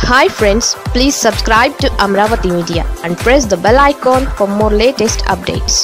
hi friends please subscribe to Amaravati media and press the bell icon for more latest updates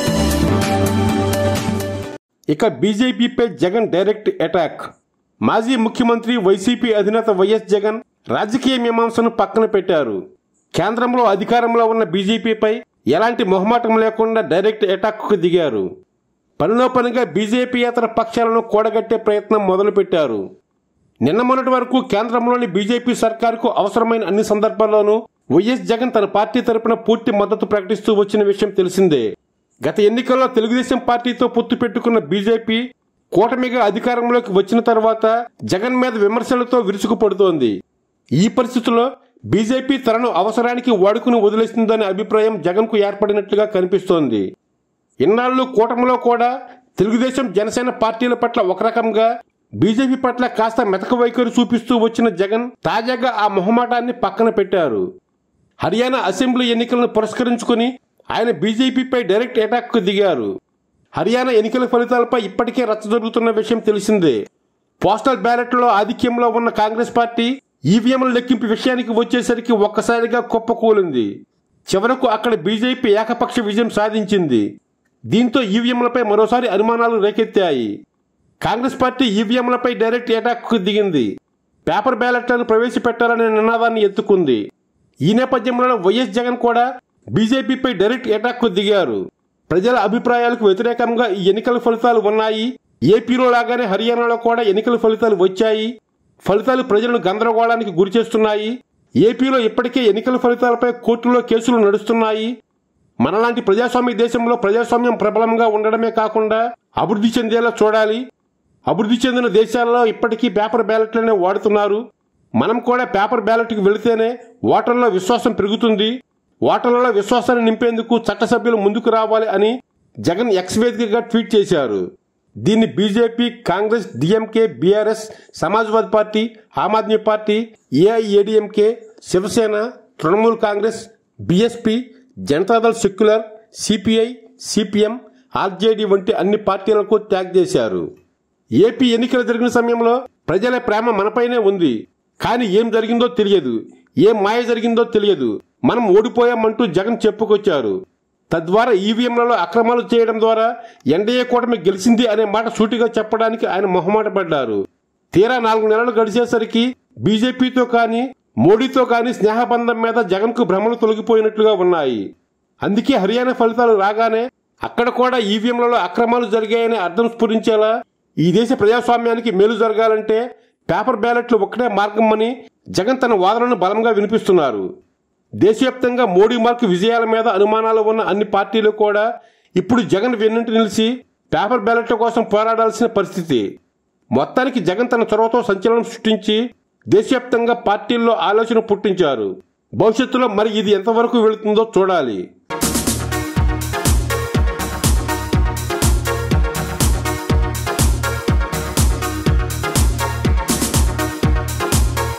ఇక బీజేపీపై Jagan direct attack మాజీ ముఖ్యమంత్రి YCP అధినేత YS Jagan రాజకీయ మీమాంసను పక్కన పెట్టారు కేంద్రంలో అధికారంలో ఉన్న బీజేపీపై ఎలాంటి మొహమాటం లేకుండా డైరెక్ట్ అటాక్కు దిగారు పనిలో పనిగా బీజేపీయేతర పక్షాలను కూడగట్టే ప్రయత్నం మొదలుపెట్టారు నిన్న మొన్నటి వరకు కేంద్రంలోని బీజేపీ సర్కారుకు అవసరమైన అన్ని సందర్భాల్లోనూ వైఎస్ జగన్ తన పార్టీ తరపున పూర్తి మద్దతు ప్రకటిస్తూ వచ్చిన విషయం తెలిసిందే గత ఎన్నికల్లో తెలుగుదేశం పార్టీతో పొత్తు పెట్టుకున్న బీజేపీ కూటమిగా అధికారంలోకి వచ్చిన తర్వాత జగన్ మీద విమర్శలతో విరుచుకుపడుతోంది ఈ పరిస్థితుల్లో బీజేపీ తనను అవసరానికి వాడుకుని వదిలేస్తుందనే అభిప్రాయం జగన్కు ఏర్పడినట్లుగా కనిపిస్తోంది ఇన్నాళ్లు కూటమిలో కూడా తెలుగుదేశం జనసేన పార్టీల పట్ల ఒక రకంగా బీజేపీ పట్ల కాస్త మెతక వైఖరి చూపిస్తూ వచ్చిన జగన్ తాజాగా ఆ మొహమాటాన్ని పక్కన పెట్టారు హర్యానా అసెంబ్లీ ఎన్నికలను పురస్కరించుకుని ఆయన బీజేపీపై డైరెక్ట్ అటాక్కు దిగారు హర్యానా ఎన్నికల ఫలితాలపై ఇప్పటికే రచ్చ జరుగుతున్న విషయం తెలిసిందే పోస్టల్ బ్యాలెట్లో ఆధిక్యంలో ఉన్న కాంగ్రెస్ పార్టీ ఈవీఎంల లెక్కింపు విషయానికి వచ్చేసరికి ఒక్కసారిగా కుప్పకూలింది చివరకు అక్కడ బీజేపీ ఏకపక్ష విజయం సాధించింది దీంతో ఈవీఎంలపై మరోసారి అనుమానాలు రేకెత్తాయి కాంగ్రెస్ పార్టీ ఈవీఎంలపై డైరెక్ట్ అటాక్కు దిగింది పేపర్ బ్యాలెట్లను ప్రవేశపెట్టాలనే నినాదాన్ని ఎత్తుకుంది ఈ నేపథ్యంలో వైఎస్ జగన్ కూడా బీజేపీపై డైరెక్ట్ అటాక్కు దిగారు ప్రజల అభిప్రాయాలకు వ్యతిరేకంగా ఈ ఎన్నికల ఫలితాలు ఉన్నాయి ఏపీలో లాగానే హర్యానాలో కూడా ఎన్నికల ఫలితాలు వచ్చాయి ఫలితాలు ప్రజలను గందరగోళానికి గురిచేస్తున్నాయి ఏపీలో ఇప్పటికే ఎన్నికల ఫలితాలపై కోర్టులో కేసులు నడుస్తున్నాయి మనలాంటి ప్రజాస్వామ్య దేశంలో ప్రజాస్వామ్యం ప్రబలంగా ఉండడమే కాకుండా అభివృద్ధి చెందేలా చూడాలి అభివృద్ధి చెందిన దేశాల్లో ఇప్పటికీ పేపర్ బ్యాలెట్లనే వాడుతున్నారు మనం కూడా పేపర్ బ్యాలెట్కి వెళితేనే ఓటర్లో విశ్వాసం పెరుగుతుంది ఓటర్లలో విశ్వాసాన్ని నింపేందుకు చట్టసభ్యులు ముందుకు రావాలి అని జగన్ ఎక్స్ వేదికగా ట్వీట్ చేశారు దీన్ని BJP Congress DMK BRS Samajwadi party Aam Aadmi party AIADMK Shivsena Trinamool Congress BSP Janata Dal secular CPI CPM RJD వంటి అన్ని పార్టీలకు ట్యాగ్ చేశారు ఏపీ ఎన్నికలు జరిగిన సమయంలో ప్రజల ప్రేమ మనపైనే ఉంది కానీ ఏం జరిగిందో తెలియదు ఏం మాయ జరిగిందో తెలియదు మనం ఓడిపోయామంటూ జగన్ చెప్పుకొచ్చారు తద్వారా ఈవీఎంలలో అక్రమాలు చేయడం ద్వారా ఎన్డీఏ కూటమి గెలిచింది అనే మాట సూటిగా చెప్పడానికి ఆయన మొహమాట పడ్డారు తీరా నాలుగు నెలలు గడిచేసరికి బీజేపీతో కానీ మోడీతో కానీ స్నేహబంధం మీద జగన్కు భ్రమలు తొలగిపోయినట్లుగా ఉన్నాయి అందుకే హర్యానా ఫలితాలు రాగానే అక్కడ కూడా ఈవీఎంలలో అక్రమాలు జరిగాయనే అర్థం స్ఫురించేలా ఈ దేశ ప్రజాస్వామ్యానికి మేలు జరగాలంటే పేపర్ బ్యాలెట్లు ఒక్కటే మార్గం అని జగన్ తన వాదనను బలంగా వినిపిస్తున్నారు దేశవ్యాప్తంగా మోడీ మార్క్ విజయాల మీద అనుమానాలు ఉన్న అన్ని పార్టీలు కూడా ఇప్పుడు జగన్ వెన్నంటి నిలిచి పేపర్ బ్యాలెట్ల కోసం పోరాడాల్సిన పరిస్థితి మొత్తానికి జగన్ తన చొరవతో సంచలనం సృష్టించి దేశవ్యాప్తంగా పార్టీల్లో ఆలోచన పుట్టించారు భవిష్యత్తులో మరి ఇది ఎంతవరకు వెళుతుందో చూడాలి